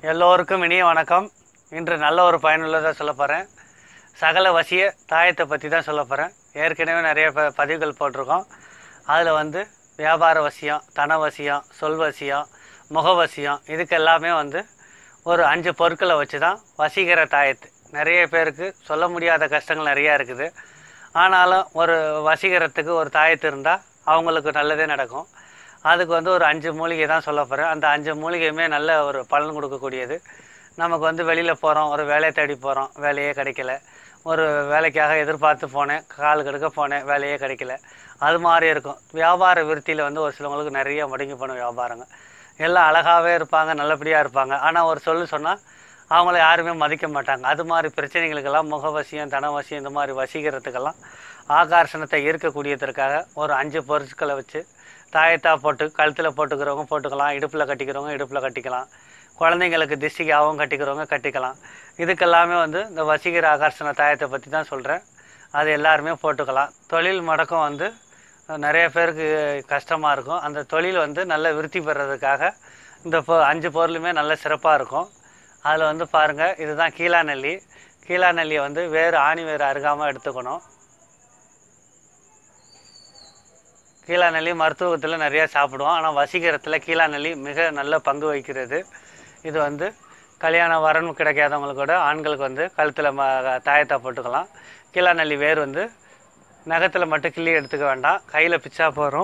எல்லோருக்கும் இனிய வணக்கம் இன்று நல்ல ஒரு பயனுள்ளதாக சொல்ல போகிறேன் சகல வசிய தாயத்தை பற்றி தான் சொல்ல போகிறேன் ஏற்கனவே நிறைய ப பதிவுகள் போட்டிருக்கோம் அதில் வந்து வியாபார வசியம் தன வசியம் சொல் வசியம் முகவசியம் இதுக்கு எல்லாமே வந்து ஒரு அஞ்சு பொருட்களை வச்சு தான் வசீகர தாயத்து நிறைய பேருக்கு சொல்ல முடியாத கஷ்டங்கள் நிறையா இருக்குது ஆனாலும் ஒரு வசீகரத்துக்கு ஒரு தாயத்து இருந்தால் அவங்களுக்கு நல்லதே நடக்கும் அதுக்கு வந்து ஒரு அஞ்சு மூலிகை தான் சொல்ல போகிறேன் அந்த அஞ்சு மூலிகையுமே நல்ல ஒரு பலன் கொடுக்கக்கூடியது நமக்கு வந்து வெளியில் போகிறோம் ஒரு வேலையை தேடி போகிறோம் வேலையே கிடைக்கல ஒரு வேலைக்காக எதிர்பார்த்து போனேன் கால் கெடுக்க போனேன் வேலையே கிடைக்கல அது மாதிரி இருக்கும் வியாபார விருத்தியில் வந்து ஒரு சிலவங்களுக்கு நிறைய முடங்கி போன வியாபாரங்க எல்லாம் அழகாகவே இருப்பாங்க நல்லபடியாக இருப்பாங்க ஆனால் ஒரு சொல்லு சொன்னால் அவங்கள யாருமே மதிக்க மாட்டாங்க அது மாதிரி பிரச்சனைகளுக்கெல்லாம் முகவசியம் தனவசியம் இந்த மாதிரி வசீகரத்துக்கெல்லாம் ஆகர்ஷணத்தை ஈர்க்கக்கூடியதற்காக ஒரு அஞ்சு பொருட்களை வச்சு தாயத்தா போட்டு கழுத்தில் போட்டுக்கிறவங்க போட்டுக்கலாம் இடுப்பில் கட்டிக்கிறவங்க இடுப்பில் கட்டிக்கலாம் குழந்தைங்களுக்கு திஷ்டிக்காகவும் கட்டிக்கிறவங்க கட்டிக்கலாம் இதுக்கெல்லாமே வந்து இந்த வசீகர ஆகர்ஷண தாயத்தை பற்றி தான் சொல்கிறேன் அது எல்லாருமே போட்டுக்கலாம் தொழில் முடக்கம் வந்து நிறைய பேருக்கு கஷ்டமாக இருக்கும் அந்த தொழில் வந்து நல்ல விருத்தி பெறதுக்காக இந்த பொ அஞ்சு பொருளுமே நல்ல சிறப்பாக இருக்கும் அதில் வந்து பாருங்கள் இதுதான் கீழா நெல்லி கீழா நெல்லியை வந்து வேறு ஆணி வேறு அருகாமல் எடுத்துக்கணும் கீழா நெல்லி மருத்துவத்தில் நிறையா சாப்பிடுவோம் ஆனால் வசீகரத்தில் கீழா நெல்லி மிக நல்ல பங்கு வகிக்கிறது இது வந்து கல்யாண வரன் கிடைக்காதவங்களுக்கு கூட ஆண்களுக்கு வந்து கழுத்தில் ம தாயத்தா போட்டுக்கலாம் கீழா நெல்லி வேர் வந்து நகத்தில் மட்டும் கிள்ளி எடுத்துக்க வேண்டாம் கையில் பிச்சா போகிறோம்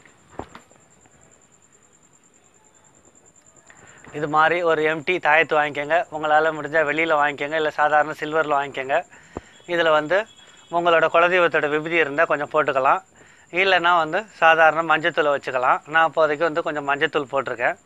இது மாதிரி ஒரு எம்டி தாயத்து வாங்கிக்கோங்க உங்களால் முடிஞ்சால் வெளியில் வாங்கிக்கோங்க இல்லை சாதாரண சில்வரில் வாங்கிக்கோங்க இதில் வந்து உங்களோட குலதெய்வத்தோட விபதி இருந்தால் கொஞ்சம் போட்டுக்கலாம் இல்லைன்னா வந்து சாதாரண மஞ்சத்தூளை வச்சுக்கலாம் நான் இப்போதைக்கு வந்து கொஞ்சம் மஞ்சத்தூள் போட்டிருக்கேன்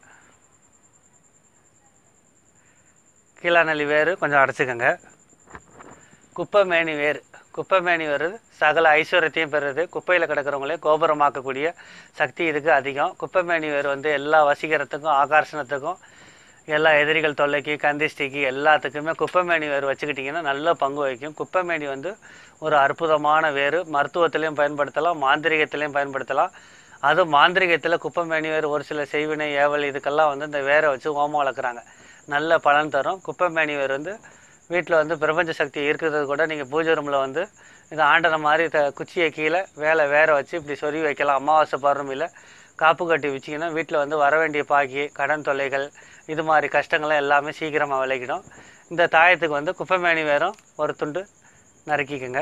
கீழாநெல்லி வேறு கொஞ்சம் அடைச்சிக்கோங்க குப்பைமேனி வேறு குப்பைமேனி வருது சகல ஐஸ்வர்யத்தையும் பெறுது குப்பையில் கிடக்கிறவங்களே கோபுரமாக்கக்கூடிய சக்தி இதுக்கு அதிகம் குப்பைமேனி வேறு வந்து எல்லா வசீகரத்துக்கும் ஆகர்ஷணத்துக்கும் எல்லா எதிரிகள் தொல்லைக்கு கந்திஷ்டிக்கு எல்லாத்துக்குமே குப்பைமேனி வேறு வச்சுக்கிட்டிங்கன்னா நல்ல பங்கு வகிக்கும் குப்பைமேனி வந்து ஒரு அற்புதமான வேறு மருத்துவத்திலையும் பயன்படுத்தலாம் மாந்திரிகத்திலையும் பயன்படுத்தலாம் அது மாந்திரிகத்தில் குப்பைமேனி வேறு ஒரு சில செய்வினை ஏவல் இதுக்கெல்லாம் வந்து இந்த வேரை வச்சு ஹோமம் வளர்க்குறாங்க நல்ல பலன் தரும் குப்பைமேனி வேர் வந்து வீட்டில் வந்து பிரபஞ்ச சக்தி இருக்கிறது கூட நீங்கள் பூஜை ரூமில் வந்து இது ஆண்டன மாதிரி த குச்சியை கீழே வேலை வேற வச்சு இப்படி சொருவி வைக்கலாம் அமாவாசை பௌர்ணமியில் காப்பு கட்டி வச்சிங்கன்னா வீட்டில் வந்து வர வேண்டிய பாக்கி கடன் தொல்லைகள் இது மாதிரி கஷ்டங்கள்லாம் எல்லாமே சீக்கிரமாக விளைக்கிடும் இந்த தாயத்துக்கு வந்து குப்பைமேனி வேறும் ஒரு துண்டு நறுக்கிக்கோங்க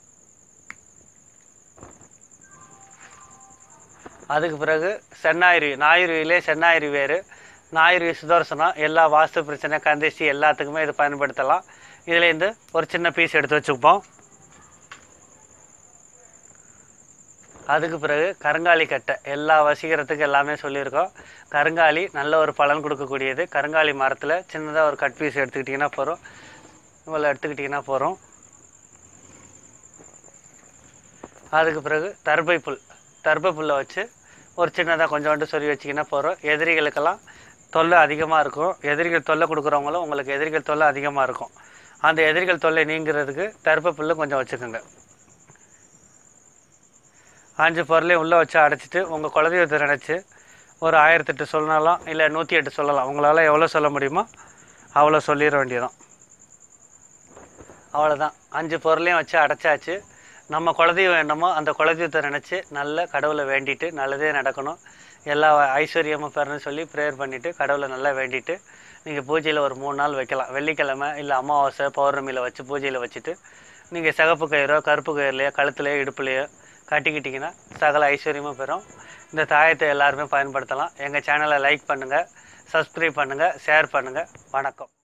அதுக்கு பிறகு சென்னாயிரி ஞாயிறுவிலே சென்னாயிரி வேறு ஞாயிறு சுதர்சனம் எல்லா வாஸ்து பிரச்சனை கந்திஷ்டி எல்லாத்துக்குமே இது பயன்படுத்தலாம் இதுலேருந்து ஒரு சின்ன பீஸ் எடுத்து வச்சுப்போம் அதுக்கு பிறகு கருங்காலி கட்டை எல்லா வசீகரத்துக்கும் எல்லாமே சொல்லியிருக்கோம் கருங்காலி நல்ல ஒரு பலன் கொடுக்கக்கூடியது கருங்காலி மரத்தில் சின்னதாக ஒரு கட் பீஸ் எடுத்துக்கிட்டிங்கன்னா போகிறோம் இவ்வளோ எடுத்துக்கிட்டிங்கன்னா போகிறோம் அதுக்கு பிறகு தர்பை புல் தர்பை புல்லை வச்சு ஒரு சின்னதாக கொஞ்சோண்டு சொல்லி வச்சிங்கன்னா போகிறோம் எதிரிகளுக்கெல்லாம் தொல்லை அதிகமாக இருக்கும் எதிரிகள் தொல்லை கொடுக்குறவங்களும் உங்களுக்கு எதிரிகள் தொல்லை அதிகமாக இருக்கும் அந்த எதிரிகள் தொல்லை நீங்கிறதுக்கு தர்பை புல்லு கொஞ்சம் வச்சுக்கோங்க அஞ்சு பொருளையும் உள்ளே வச்சு அடைச்சிட்டு உங்கள் குலதெய்வத்தை நினச்சி ஒரு ஆயிரத்தெட்டு சொல்லலாம் இல்லை நூற்றி எட்டு சொல்லலாம் உங்களால் எவ்வளோ சொல்ல முடியுமோ அவ்வளோ சொல்லிட வேண்டியதான் அவ்வளோதான் அஞ்சு பொருளையும் வச்சு அடைச்சாச்சு நம்ம குலதெய்வம் என்னமோ அந்த குலதெய்வத்தை நினச்சி நல்ல கடவுளை வேண்டிட்டு நல்லதே நடக்கணும் எல்லா ஐஸ்வர்யமும் பெறணும்னு சொல்லி ப்ரேயர் பண்ணிவிட்டு கடவுளை நல்லா வேண்டிட்டு நீங்கள் பூஜையில் ஒரு மூணு நாள் வைக்கலாம் வெள்ளிக்கிழமை இல்லை அமாவாசை பௌர்ணமியில் வச்சு பூஜையில் வச்சுட்டு நீங்கள் சிகப்பு கயிறோ கருப்பு கயிறுலையோ கழுத்துலையோ இடுப்புலையோ கட்டிக்கிட்டிங்கன்னா சகல ஐஸ்வர்யமும் பெறும் இந்த தாயத்தை எல்லாருமே பயன்படுத்தலாம் எங்கள் சேனலை லைக் பண்ணுங்கள் சப்ஸ்கிரைப் பண்ணுங்கள் ஷேர் பண்ணுங்கள் வணக்கம்